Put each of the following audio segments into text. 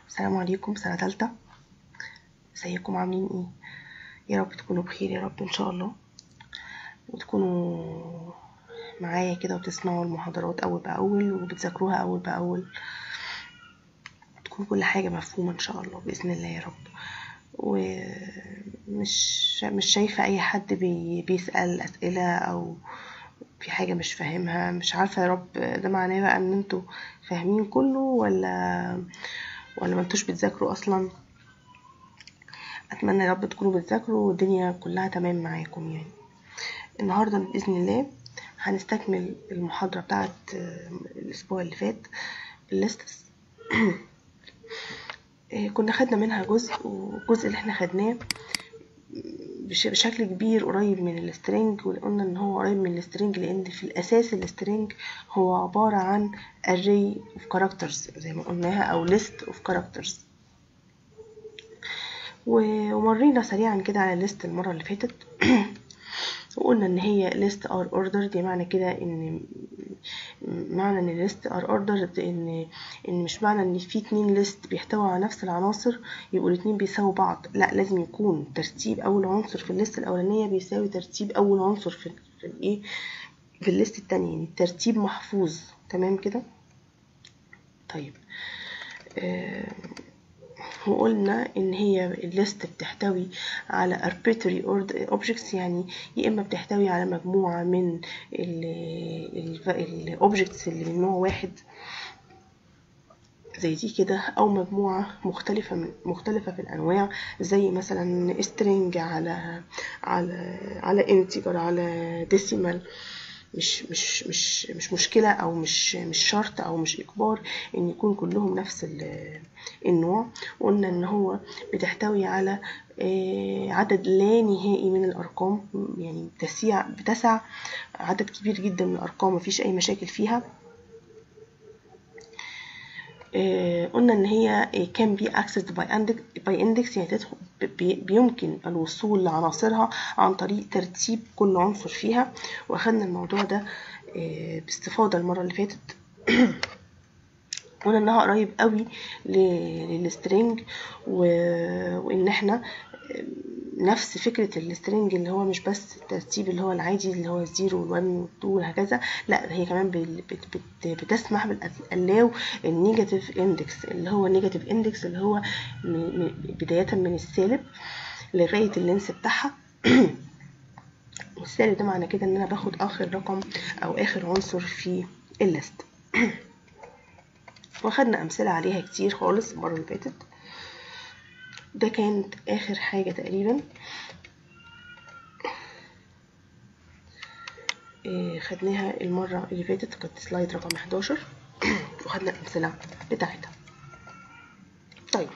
السلام عليكم سنة تالتة ازيكم عاملين ايه يا رب تكونوا بخير يا رب ان شاء الله وتكونوا معايا كده وتسمعوا المحاضرات اول باول وبتذاكروها اول باول تكون كل حاجة مفهومة ان شاء الله باذن الله يا رب ومش مش شايفة اي حد بي بيسأل اسئلة او في حاجة مش فاهمها مش عارفة يا رب ده معناه بقى ان انتوا فاهمين كله ولا ولا ما انتوش بتذاكروا اصلا اتمنى يا رب تكونوا بتذاكروا والدنيا كلها تمام معاكم يعني النهارده باذن الله هنستكمل المحاضره بتاعت الاسبوع اللي فات الليستس كنا خدنا منها جزء والجزء اللي احنا خدناه بشكل كبير قريب من السترنج وقلنا ان هو قريب من السترنج لان في الاساس السترنج هو عبارة عن array of characters زي ما قلناها او list of characters ومرينا سريعا كده على الليست المرة اللي فاتت وقلنا ان هي list are ordered معنى كده ان معنى ان list are ordered ان ان مش معنى ان في اتنين list بيحتوي على نفس العناصر يبقوا الاتنين بيساووا بعض لا لازم يكون ترتيب اول عنصر في الليست الاولانيه بيساوي ترتيب اول عنصر في في الايه في الليست التانية يعني الترتيب محفوظ تمام كده طيب آه وقلنا ان هي الليست بتحتوي على arbitrary objects يعني يا اما بتحتوي على مجموعة من الاوبجكتس اللي من نوع واحد زي دي كده او مجموعة مختلفة من مختلفة في الانواع زي مثلا string على على على integer على decimal مش مش مش مش مشكلة أو مش مش شرط أو مش إجبار إن يكون كلهم نفس النوع قلنا إن هو بتحتوي على عدد لا نهائي من الأرقام يعني بتسع بتسع عدد كبير جدا من الأرقام مفيش أي مشاكل فيها قلنا ان هي كان بي accessed by index by index يعني تدخل بيمكن الوصول لعناصرها عن طريق ترتيب كل عنصر فيها واخدنا الموضوع ده باستفاضه المره اللي فاتت قلنا انها قريب قوي للسترينج وان احنا نفس فكرة السترنج اللي هو مش بس الترتيب اللي هو العادي اللي هو الزيرو والوان والتو وهكذا لا هي كمان بت بت بتسمح بالألاو النيجاتيف اندكس اللي هو النيجاتيف اندكس اللي هو بداية من السالب لغاية اللينس بتاعها والسالب ده معنى كده ان انا باخد اخر رقم او اخر عنصر في الليست واخدنا امثلة عليها كتير خالص المرة اللي فاتت ده كانت اخر حاجة تقريبا إيه خدناها المرة اللي فاتت كانت سلايد رقم 11 وخدنا الامثلة بتاعتها طيب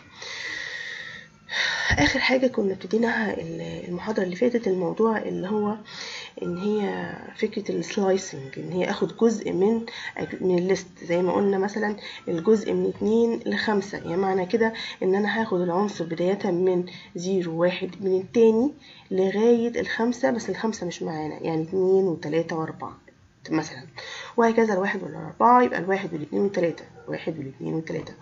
اخر حاجة كنا ابتديناها المحاضرة اللي فاتت الموضوع اللي هو ان هي فكرة السلايسنج ان هي اخد جزء من من الليست زي ما قلنا مثلا الجزء من اتنين لخمسة يعني معنى كده ان انا هاخد العنصر بداية من زيرو واحد من التاني لغاية الخمسة بس الخمسة مش معانا يعني اتنين وتلاتة واربعة مثلا وهكذا الواحد والاربعة يبقى الواحد والاتنين والتلاتة واحد والاتنين والتلاتة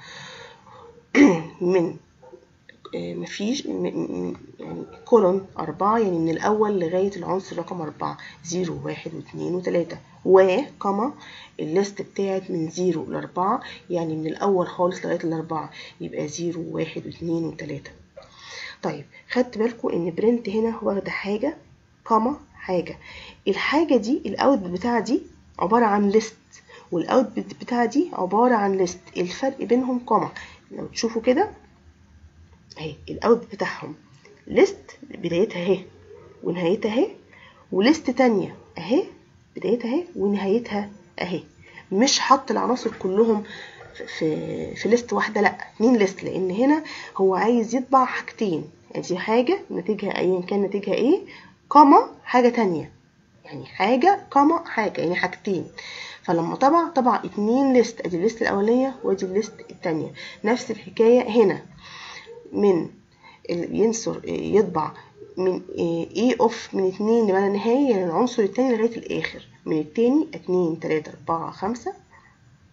من مفيش يعني كولون أربعة يعني من الأول لغاية العنصر رقم أربعة زيرو واحد واثنين وتلاتة و كما الليست بتاعت من زيرو لأربعة يعني من الأول خالص لغاية الأربعة يبقى زيرو واحد واثنين وتلاتة طيب خدت بالكم إن برنت هنا واخدة حاجة كما حاجة الحاجة دي الأوت بتاع دي عبارة عن ليست والأوت بتاع دي عبارة عن ليست الفرق بينهم كما لو تشوفوا كده اهي الاوت بتاعهم ليست بدايتها اهي ونهايتها اهي وليست تانية اهي بدايتها اهي ونهايتها اهي مش حط العناصر كلهم في في ليست واحده لا اتنين ليست لان هنا هو عايز يطبع حاجتين يعني دي حاجه نتيجها ايا كان نتيجها ايه كما حاجه تانية يعني حاجه كما حاجه يعني حاجتين فلما طبع طبع اتنين ليست ادي الليست الاولانيه وادي الليست التانية نفس الحكايه هنا من ينصر يطبع من ايه اوف من اتنين لما نهاية للعنصر التاني لغاية الاخر من التاني اتنين تلاتة اربعة خمسة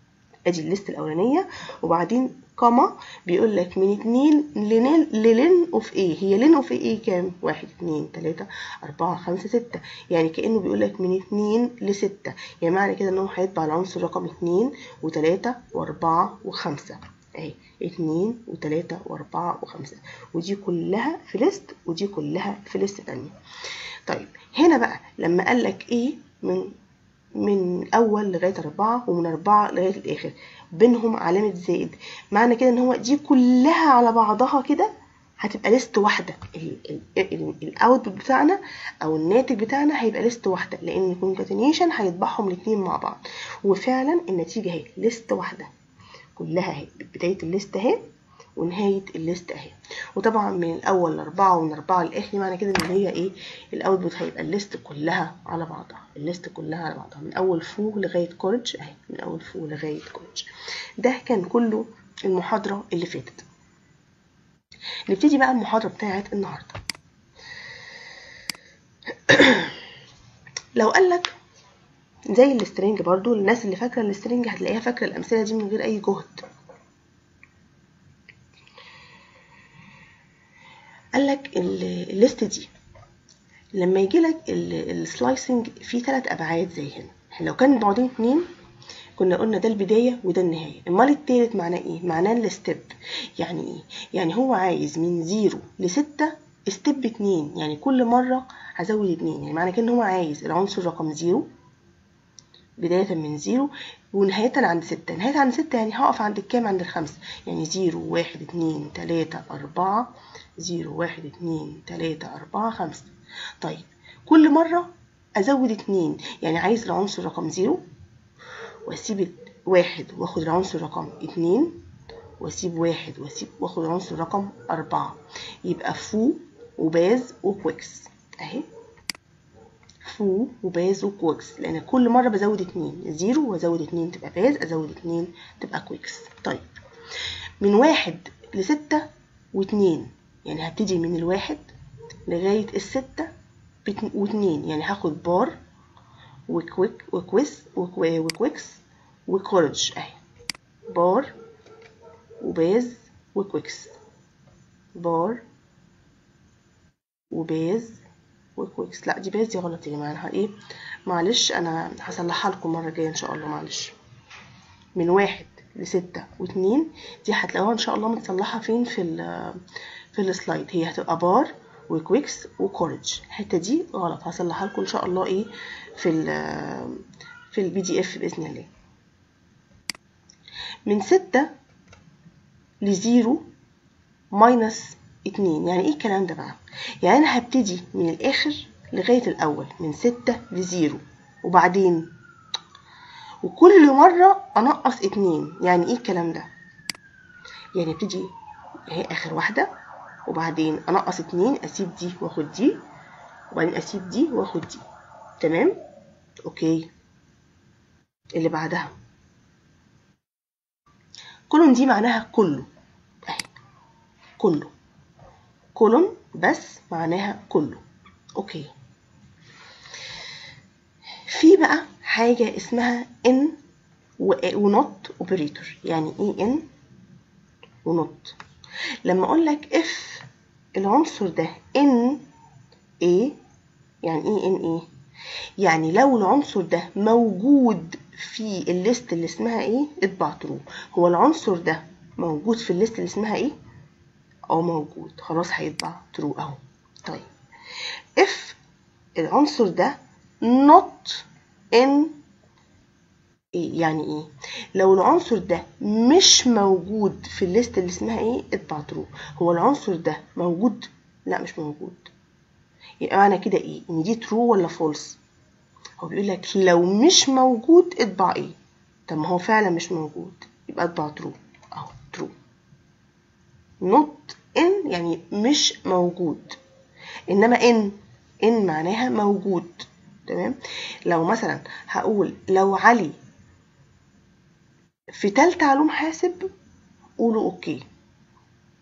ادي الليست الاولانيه وبعدين كوما بيقول لك من اتنين للين للين اوف ايه هي لين اوف ايه كام واحد اتنين تلاتة اربعة خمسة ستة يعني كأنه بيقول لك من اتنين لستة يعني معنى كده ان هو هيطبع العنصر رقم اتنين وتلاتة واربعة وخمسة اهي اتنين وتلاتة واربعة وخمسة ودي كلها في ليست ودي كلها في ليست تانية طيب هنا بقى لما قال لك ايه من من اول لغايه أربعة ومن أربعة لغايه الاخر بينهم علامه زائد معنى كده ان هو دي كلها على بعضها كده هتبقى ليست واحده الاوتبوت بتاعنا او الناتج بتاعنا هيبقى ليست واحده لان الكونكاتينيشن هيطبعهم الاثنين مع بعض وفعلا النتيجه اهي ليست واحده كلها اهي بدايه الليست اهي ونهاية الليست اهي وطبعا من الاول لاربعة ومن اربعة للاخر معنى كده ان هي ايه الاوتبوت هيبقى الليست كلها على بعضها الليست كلها على بعضها من اول فوق لغاية كولج اهي من اول فوق لغاية كولج ده كان كله المحاضرة اللي فاتت نبتدي بقى المحاضرة بتاعت النهاردة لو قالك زي السترنج برضو الناس اللي فاكرة السترنج هتلاقيها فاكرة الأمثلة دي من غير أي جهد قالك الليست دي لما يجي لك السلايسنج فيه ثلاث أبعاد زي هنا لو كان بعدين اتنين كنا قلنا ده البداية وده النهاية امال التالت معناه ايه معناه الستيب يعني ايه يعني هو عايز من زيرو لستة ستيب اتنين يعني كل مرة هزود اتنين يعني معنى كده ان هو عايز العنصر رقم زيرو بداية من زيرو ونهاية عند ستة نهاية عند ستة يعني هقف عند الكام عند الخمسة يعني زيرو واحد اتنين تلاتة أربعة زيرو واحد اتنين تلاتة أربعة خمسة طيب كل مرة أزود اتنين يعني عايز العنصر رقم زيرو وأسيب واحد وآخد العنصر رقم اتنين وأسيب واحد وأسيب وآخد العنصر رقم أربعة يبقى فو وباز وكويكس أهي فو وباز وكويكس لان كل مره بزود اتنين زيرو وازود اتنين تبقى باز ازود اتنين تبقى كويكس طيب من واحد لستة واتنين يعني هبتدي من الواحد لغاية الستة واتنين يعني هاخد بار وكويك وكويس وكويكس وكورج اهي بار وباز وكويكس بار وباز وكويكس لا دي باز دي غلط يا جماعه ايه معلش انا هصلحها لكم مره جايه ان شاء الله معلش من واحد لستة واتنين دي هتلاقوها ان شاء الله متصلحه فين في ال في السلايد هي هتبقى بار وكويكس وكورج الحته دي غلط هصلحها لكم ان شاء الله ايه في ال في البي دي اف باذن الله من ستة لزيرو ماينس اتنين يعني ايه الكلام ده بقى يعني انا هبتدي من الاخر لغاية الاول من ستة لزيرو وبعدين وكل مرة انقص اتنين يعني ايه الكلام ده يعني ابتدي اهي اخر واحدة وبعدين انقص اتنين اسيب دي واخد دي وبعدين اسيب دي واخد دي تمام اوكي اللي بعدها كولون دي معناها كله اهي كله كولون بس معناها كله اوكي في بقى حاجة اسمها ان ونوت اوبريتور يعني ايه ان ونوت لما اقول لك اف العنصر ده ان ايه يعني ايه ان ايه يعني لو العنصر ده موجود في الليست اللي اسمها ايه اطبع ترو هو العنصر ده موجود في الليست اللي اسمها ايه اه موجود خلاص هيطبع ترو اهو طيب if العنصر ده not in إيه يعني ايه لو العنصر ده مش موجود في الليست اللي اسمها ايه اطبع ترو هو العنصر ده موجود لا مش موجود يبقى معنى كده ايه ان دي ترو ولا فولس هو بيقول لك لو مش موجود اطبع ايه طب ما هو فعلا مش موجود يبقى اطبع ترو اهو ترو not in يعني مش موجود انما ان ان معناها موجود تمام لو مثلا هقول لو علي في تالتة علوم حاسب قولوا اوكي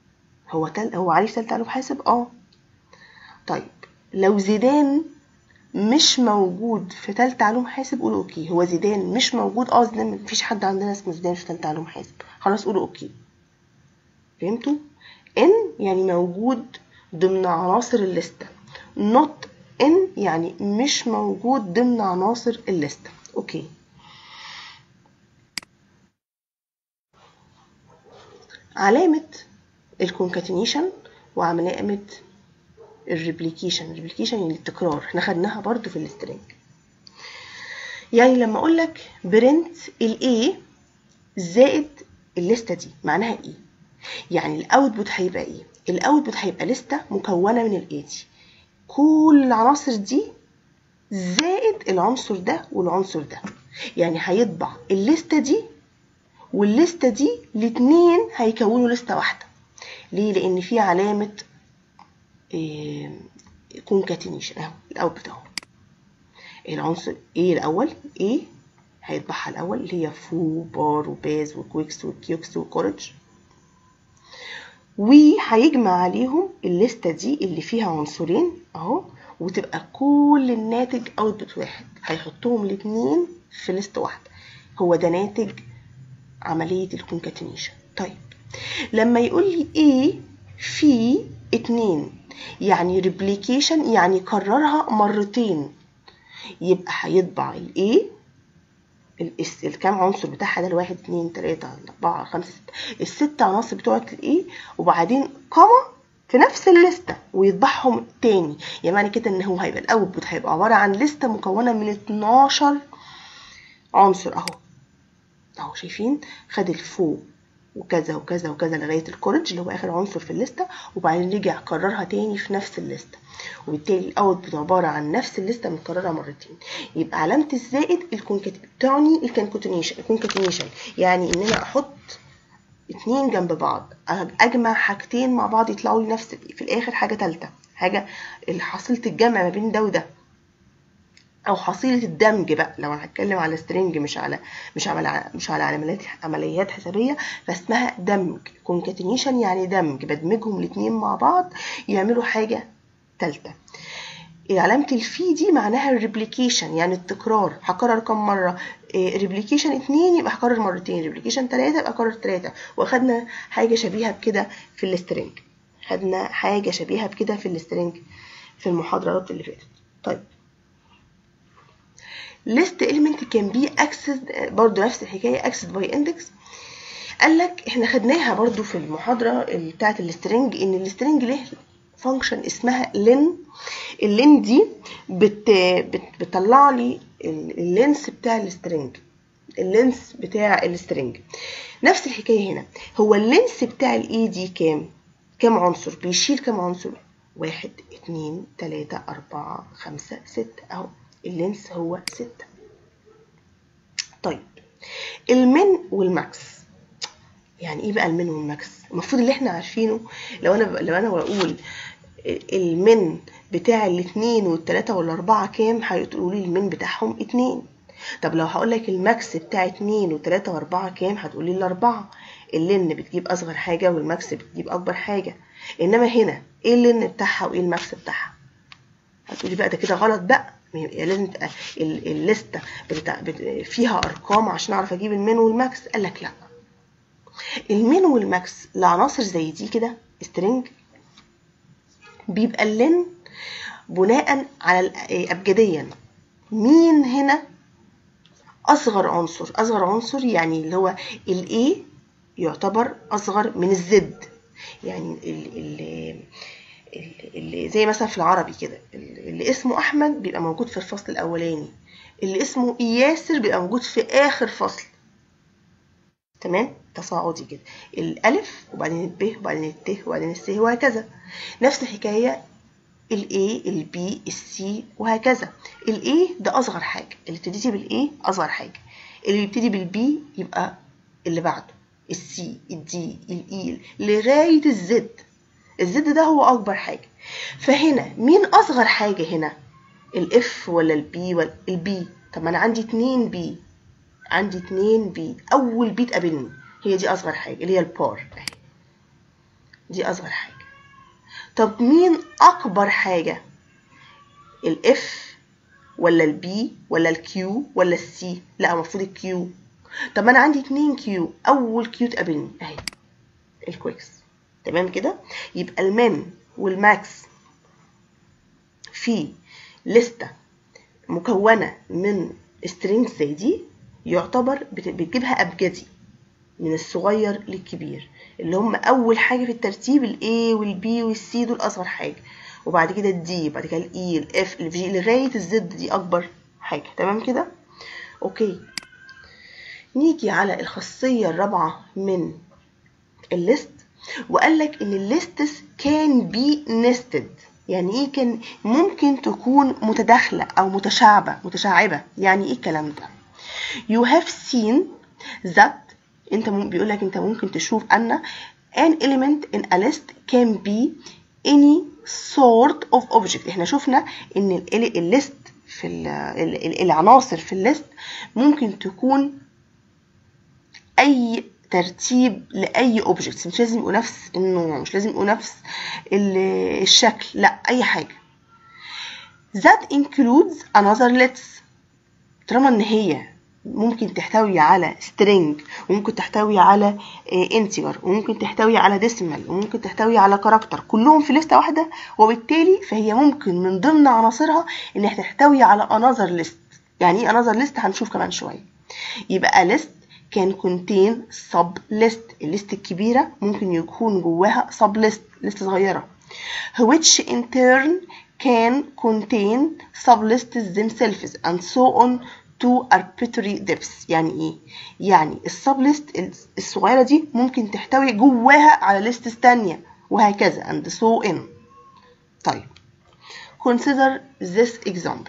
هو تل... هو علي في تالتة علوم حاسب اه طيب لو زيدان مش موجود في تالتة علوم حاسب قولوا اوكي هو زيدان مش موجود اه زيدان مفيش حد عندنا اسمه زيدان في تالتة علوم حاسب خلاص قولوا اوكي فهمتوا ان يعني موجود ضمن عناصر الليستة not ان يعني مش موجود ضمن عناصر الليستة اوكي علامة الكونكاتينيشن وعلامة الريبليكيشن الريبليكيشن يعني التكرار احنا خدناها برضو في الاسترنج يعني لما اقول لك برنت الاي زائد الليسته دي معناها ايه يعني الاوتبوت هيبقى ايه الاوتبوت هيبقى لسته مكونه من الاي دي كل العناصر دي زائد العنصر ده والعنصر ده يعني هيطبع الليسته دي والليسته دي الاتنين هيكونوا لسته واحده ليه لان في علامه كونكاتينيشن اهو الاوتبوت اهو العنصر A الاول A هيطبعها الاول اللي هي فو بار وباز وكويكس وكيوكس وكورج وهيجمع عليهم الليسته دي اللي فيها عنصرين اهو وتبقى كل الناتج اوتبوت واحد هيحطهم الاتنين في ليست واحده هو ده ناتج عمليه الكونكاتينيشن طيب لما يقول لي A في اتنين يعني ريبليكيشن يعني كررها مرتين يبقى هيطبع الايه الكام عنصر بتاعها ده الواحد اتنين تلاتة اربعة خمسة ستة الست عناصر بتوعت الايه وبعدين قامة في نفس الليستة ويطبعهم تاني يعني معنى كده ان هو هيبقى الاوتبوت هيبقى عبارة عن لستة مكونة من 12 عنصر اهو اهو شايفين خد الفوق وكذا وكذا وكذا لغايه الكورج اللي هو اخر عنصر في الليسته وبعدين رجع كررها تاني في نفس الليسته وبالتالي الاوت عباره عن نفس الليسته متكرره مرتين يبقى علامه الزائد الكونكاتينيشن تعني الكونكاتينيشن الكونكاتينيشن يعني ان انا احط اتنين جنب بعض اجمع حاجتين مع بعض يطلعوا لي نفس في الاخر حاجه ثالثه حاجه حصيله الجمع ما بين ده وده او حصيله الدمج بقى لو انا هتكلم على سترينج مش على مش على مش على عمليات عمليات حسابيه فاسمها دمج كونكاتينيشن يعني دمج بدمجهم الاثنين مع بعض يعملوا حاجه ثالثه علامة الفي دي معناها الريبليكيشن يعني التكرار هكرر كم مرة ريبليكيشن اتنين يبقى هكرر مرتين ريبليكيشن تلاتة يبقى هكرر تلاتة واخدنا حاجة شبيهة بكده في السترينج خدنا حاجة شبيهة بكده في السترينج في المحاضرات اللي فاتت طيب list element can be accessed برضو نفس الحكاية accessed by index قال لك احنا خدناها برضو في المحاضرة بتاعة السترنج ان السترنج له فانكشن اسمها لين اللين دي بت بت بتطلع لي اللينس بتاع السترنج اللينس بتاع السترنج نفس الحكاية هنا هو اللينس بتاع الاي دي كام كام عنصر بيشيل كام عنصر واحد اتنين تلاتة اربعة خمسة ستة اهو اللينس هو ستة طيب المن والماكس يعني ايه بقى المن والماكس المفروض اللي احنا عارفينه لو انا لو انا بقول المن بتاع الاثنين والتلاتة والاربعة كام هتقولوا لي المن بتاعهم اتنين طب لو هقول لك الماكس بتاع اتنين وتلاتة واربعة كام هتقولي الاربعة اللن بتجيب اصغر حاجة والماكس بتجيب اكبر حاجة انما هنا ايه اللن بتاعها وايه الماكس بتاعها هتقولي بقى ده كده غلط بقى لازم تبقى الليسته بتاع فيها ارقام عشان اعرف اجيب المين والماكس قال لك لا المين والماكس لعناصر زي دي كده سترينج بيبقى اللين بناء على ابجديا مين هنا اصغر عنصر اصغر عنصر يعني اللي هو الاي يعتبر اصغر من الزد يعني ال ال اللي زي مثلا في العربي كده اللي اسمه احمد بيبقى موجود في الفصل الاولاني اللي اسمه ياسر بيبقى موجود في اخر فصل تمام تصاعدي كده الالف وبعدين الب وبعدين الت وبعدين الس وهكذا نفس الحكايه الاي البي السي وهكذا الاي ده اصغر حاجه اللي بتبتدي بالاي اصغر حاجه اللي بيبتدي بالبي يبقى اللي بعده السي الدي الاي لغايه الزد الزد ده هو اكبر حاجه فهنا مين اصغر حاجه هنا الاف ولا البي ولا البي طب ما انا عندي اتنين بي عندي اتنين بي اول بي تقابلني هي دي اصغر حاجه اللي هي البار اهي دي اصغر حاجه طب مين اكبر حاجه الاف ولا البي ولا الكيو ولا السي لا المفروض الكيو طب ما انا عندي اتنين كيو اول كيو تقابلني اهي الكويكس تمام كده يبقى المين والماكس في لستة مكونة من سترينجز زي دي يعتبر بتجيبها أبجدي من الصغير للكبير اللي هم أول حاجة في الترتيب ال A وال B وال C دول أصغر حاجة وبعد كده ال D وبعد كده ال E ال F ال G لغاية الزد دي أكبر حاجة تمام كده؟ أوكي نيجي على الخاصية الرابعة من الليست وقال لك إن الليستس كان بي نستد يعني ايه كان ممكن تكون متداخلة أو متشعبة متشعبة يعني ايه الكلام ده you have seen that انت بيقول لك انت ممكن تشوف ان an element in a list can be any sort of object احنا شفنا ان الليست في العناصر في الليست ممكن تكون اي ترتيب لاي اوبجكت مش لازم يبقوا نفس النوع مش لازم يبقوا نفس الشكل لا اي حاجه that includes another let's طالما ان هي ممكن تحتوي على string وممكن تحتوي على integer وممكن تحتوي على decimal وممكن تحتوي على كاركتر كلهم في لستة واحدة وبالتالي فهي ممكن من ضمن عناصرها ان تحتوي على another list يعني ايه another list هنشوف كمان شوية يبقى list can contain sub list الليست الكبيرة ممكن يكون جواها sub list لست صغيرة which in turn can contain sub lists themselves and so on to arbitrary depths يعني ايه يعني السب ليست الصغيره دي ممكن تحتوي جواها على ليست تانية وهكذا and so on طيب consider this example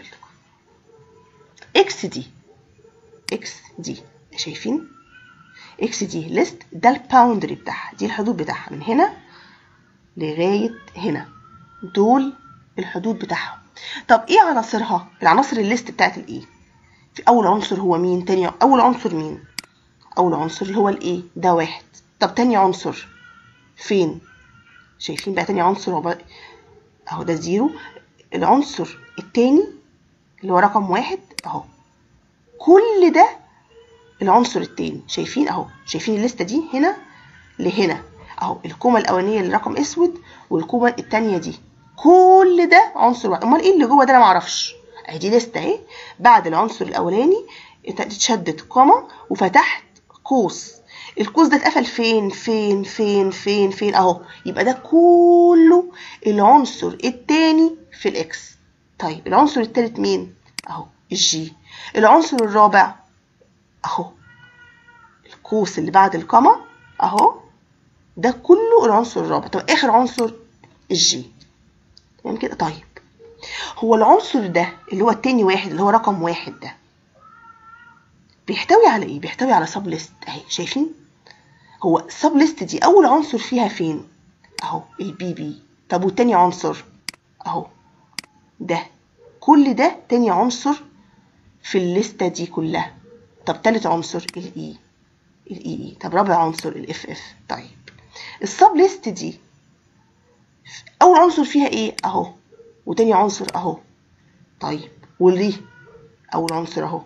x دي x دي شايفين x دي ليست ده الباوندري بتاعها دي الحدود بتاعها من هنا لغايه هنا دول الحدود بتاعها طب ايه عناصرها العناصر الليست بتاعت الايه في اول عنصر هو مين تاني اول عنصر مين اول عنصر اللي هو الايه ده واحد طب تاني عنصر فين شايفين بقى تاني عنصر هو بقى اهو ده زيرو العنصر التاني اللي هو رقم واحد اهو كل ده العنصر التاني شايفين اهو شايفين الليسته دي هنا لهنا اهو الكومه الاولانيه اللي رقم اسود والكومه التانيه دي كل ده عنصر واحد امال ايه اللي جوه ده انا معرفش اهي دي لسته اهي بعد العنصر الاولاني اتشدت كوما وفتحت قوس القوس ده اتقفل فين فين فين فين فين اهو يبقى ده كله العنصر التاني في الاكس طيب العنصر التالت مين اهو الجي العنصر الرابع اهو القوس اللي بعد الكوما اهو ده كله العنصر الرابع طب اخر عنصر الجي تمام كده طيب هو العنصر ده اللي هو التاني واحد اللي هو رقم واحد ده بيحتوي على ايه بيحتوي على سب ليست اهي شايفين هو السب ليست دي اول عنصر فيها فين اهو البي بي طب والتاني عنصر اهو ده كل ده تاني عنصر في الليستة دي كلها طب تالت عنصر الاي الاي اي طب رابع عنصر الاف اف طيب السب ليست دي اول عنصر فيها ايه اهو وتاني عنصر اهو طيب والري اول عنصر اهو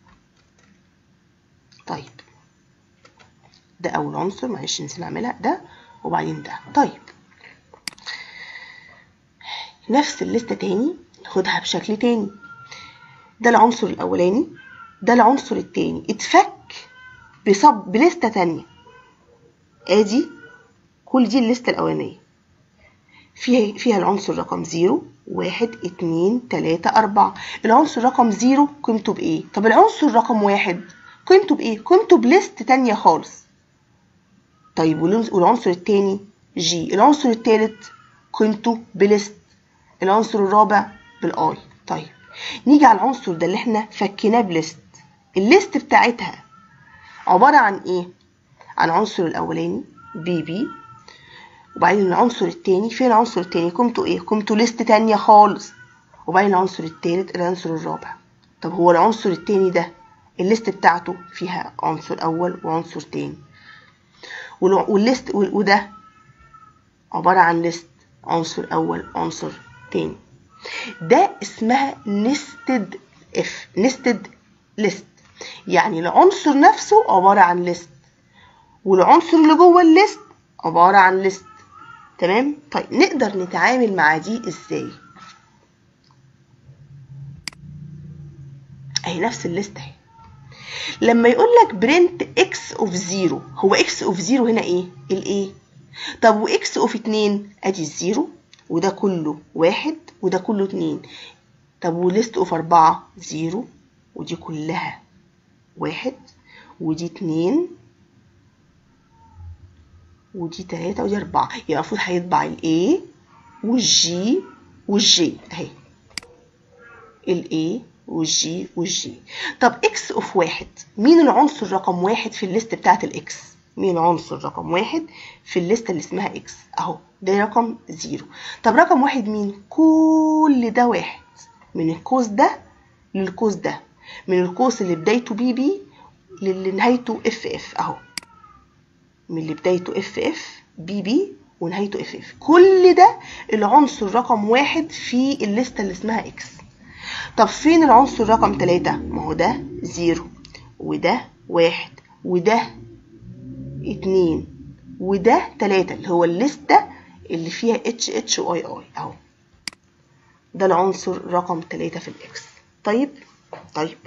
طيب ده اول عنصر معلش نسينا نعملها ده وبعدين ده طيب نفس الليسته تاني ناخدها بشكل تاني ده العنصر الاولاني ده العنصر التاني اتفك بصب بليسته تانية ادي كل دي الليسته الاولانيه فيها فيها العنصر رقم زيرو واحد اتنين تلاتة أربعة العنصر رقم زيرو قيمته بإيه؟ طب العنصر رقم واحد قيمته بإيه؟ قيمته بليست تانية خالص طيب والعنصر التاني جي العنصر التالت قيمته بليست العنصر الرابع بالآي طيب نيجي على العنصر ده اللي احنا فكيناه بليست الليست بتاعتها عبارة عن ايه؟ عن عنصر الأولاني بي بي وبعدين العنصر التاني فين العنصر التاني قيمته ايه قيمته ليست تانية خالص وبعدين العنصر التالت العنصر الرابع طب هو العنصر التاني ده الليست بتاعته فيها عنصر اول وعنصر تاني والليست وده عبارة عن ليست عنصر اول عنصر تاني ده اسمها nested اف نستد ليست يعني العنصر نفسه عبارة عن ليست والعنصر اللي جوه الليست عبارة عن ليست تمام طيب نقدر نتعامل مع دي ازاي اهي نفس الليست اهي لما يقول لك برنت اكس اوف زيرو هو اكس اوف زيرو هنا ايه الايه طب واكس اوف اتنين ادي الزيرو وده كله واحد وده كله اتنين طب وليست اوف اربعة زيرو ودي كلها واحد ودي اتنين ودي تلاتة ودي أربعة يبقى المفروض هيطبع ال A والجي والجي أهي ال A والجي والجي طب اكس اوف واحد مين العنصر رقم واحد في الليست بتاعت الاكس مين عنصر رقم واحد في الليست اللي اسمها اكس اهو ده رقم زيرو طب رقم واحد مين كل ده واحد من القوس ده للقوس ده من القوس اللي بدايته بي بي للي نهايته اف اف اهو من اللي بدايته اف اف بي بي ونهايته اف اف كل ده العنصر رقم واحد في الليسته اللي اسمها اكس طب فين العنصر رقم تلاتة ما هو ده زيرو وده واحد وده اتنين وده تلاتة اللي هو الليستة اللي فيها اتش اتش واي اي اهو ده العنصر رقم تلاتة في الاكس طيب طيب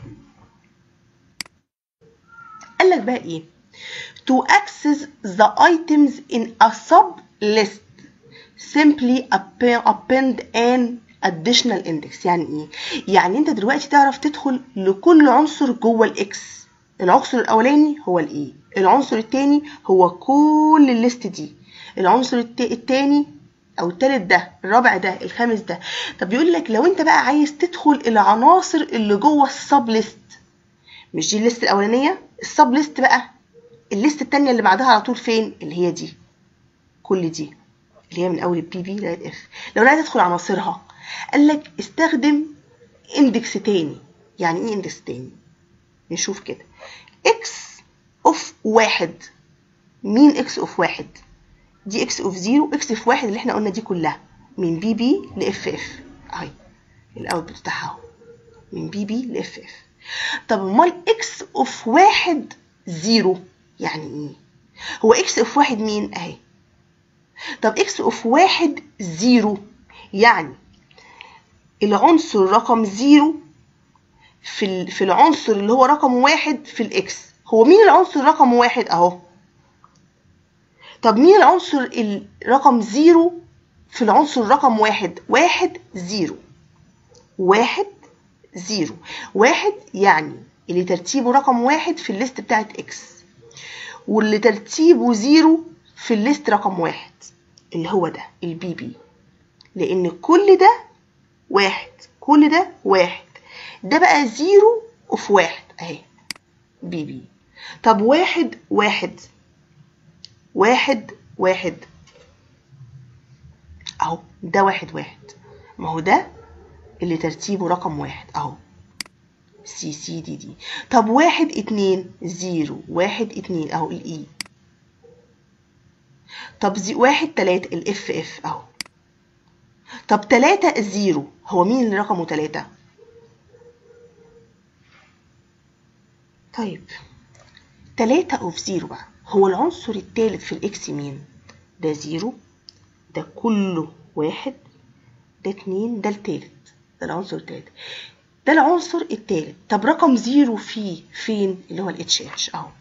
قال لك بقى ايه to access the items in a sub list simply append an additional index يعني ايه يعني انت دلوقتي تعرف تدخل لكل عنصر جوه الاكس العنصر الاولاني هو الاي العنصر التاني هو كل الليست دي العنصر التاني او التالت ده الرابع ده الخامس ده طب بيقول لك لو انت بقى عايز تدخل العناصر اللي جوه السب ليست مش دي الليست الاولانيه السب ليست بقى الليست التانية اللي بعدها على طول فين اللي هي دي كل دي اللي هي من اول البي بي لغايه اف لو انا عايز ادخل عناصرها قال لك استخدم اندكس تاني يعني ايه اندكس تاني نشوف كده اكس اوف واحد مين اكس اوف واحد دي اكس اوف زيرو اكس اوف واحد اللي احنا قلنا دي كلها من بي بي لاف اف اهي الاوتبوت بتاعها اهو من بي بي لاف اف طب امال اكس اوف واحد زيرو يعني ايه هو اكس اوف واحد مين اهي طب اكس اوف واحد زيرو يعني العنصر رقم زيرو في في العنصر اللي هو رقم واحد في الاكس هو مين العنصر رقم واحد اهو طب مين العنصر رقم زيرو في العنصر رقم واحد واحد زيرو واحد زيرو واحد يعني اللي ترتيبه رقم واحد في الليست بتاعت اكس واللي ترتيبه زيرو في الليست رقم واحد اللي هو ده البي بي لان كل ده واحد كل ده واحد ده بقى زيرو اوف واحد اهي بي بي طب واحد واحد واحد واحد اهو ده واحد واحد ما هو ده اللي ترتيبه رقم واحد اهو سي سي دي دي طب واحد اتنين زيرو واحد اتنين اهو الاي طب زي واحد تلاتة الاف اف اهو طب تلاتة الزيرو هو مين اللي رقمه تلاتة طيب تلاتة اوف زيرو بقى هو العنصر التالت في الاكس مين ده زيرو ده كله واحد ده اتنين ده التالت ده العنصر التالت ده العنصر التالت طب رقم زيرو فيه فين اللي هو الاتش اتش اهو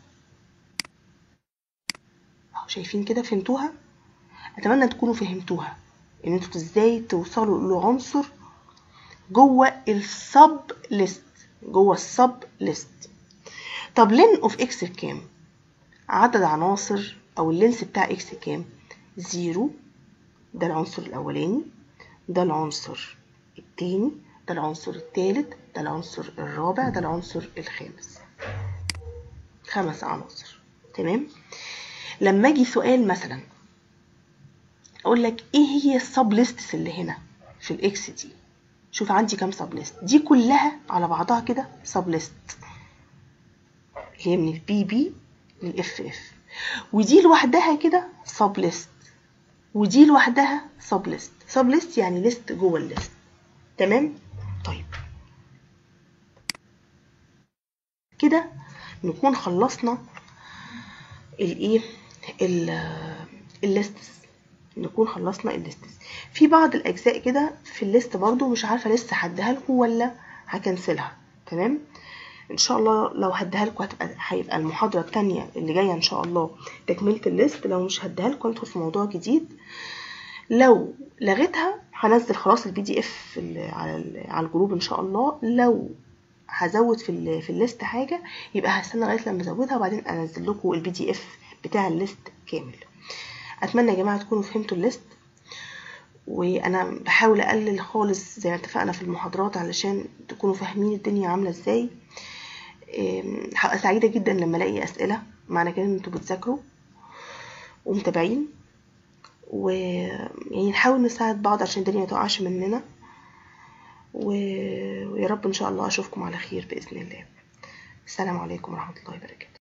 اهو شايفين كده فهمتوها اتمنى تكونوا فهمتوها ان انتوا ازاي توصلوا لعنصر جوه السب ليست جوه السب ليست طب لين اوف اكس بكام عدد عناصر او اللينس بتاع اكس كام زيرو ده العنصر الاولاني ده العنصر التاني ده العنصر التالت ده العنصر الرابع ده العنصر الخامس خمس عناصر تمام لما اجي سؤال مثلا اقول لك ايه هي السب ليستس اللي هنا في الاكس دي شوف عندي كام سب ليست دي كلها على بعضها كده سب ليست اللي هي من البي بي للاف اف ودي لوحدها كده سب ليست ودي لوحدها سب ليست سب ليست يعني ليست جوه الليست تمام طيب نكون خلصنا الايه الليستس نكون خلصنا الليستس في بعض الاجزاء كده في الليست برضو مش عارفه لسه هديها لكم ولا هكنسلها تمام ان شاء الله لو هديها لكم هتبقى هيبقى المحاضره الثانيه اللي جايه ان شاء الله تكمله الليست لو مش هديها لكم ندخل في موضوع جديد لو لغيتها هنزل خلاص البي دي اف على على الجروب ان شاء الله لو هزود في ال في الليست حاجه يبقى هستنى لغايه لما ازودها وبعدين انزل لكم البي دي اف بتاع الليست كامل اتمنى يا جماعه تكونوا فهمتوا الليست وانا بحاول اقلل خالص زي ما اتفقنا في المحاضرات علشان تكونوا فاهمين الدنيا عامله ازاي هبقى سعيده جدا لما الاقي اسئله معنى كده ان انتوا بتذاكروا ومتابعين ويعني نحاول نساعد بعض عشان الدنيا ما تقعش مننا و... ويا رب ان شاء الله اشوفكم على خير باذن الله السلام عليكم ورحمه الله وبركاته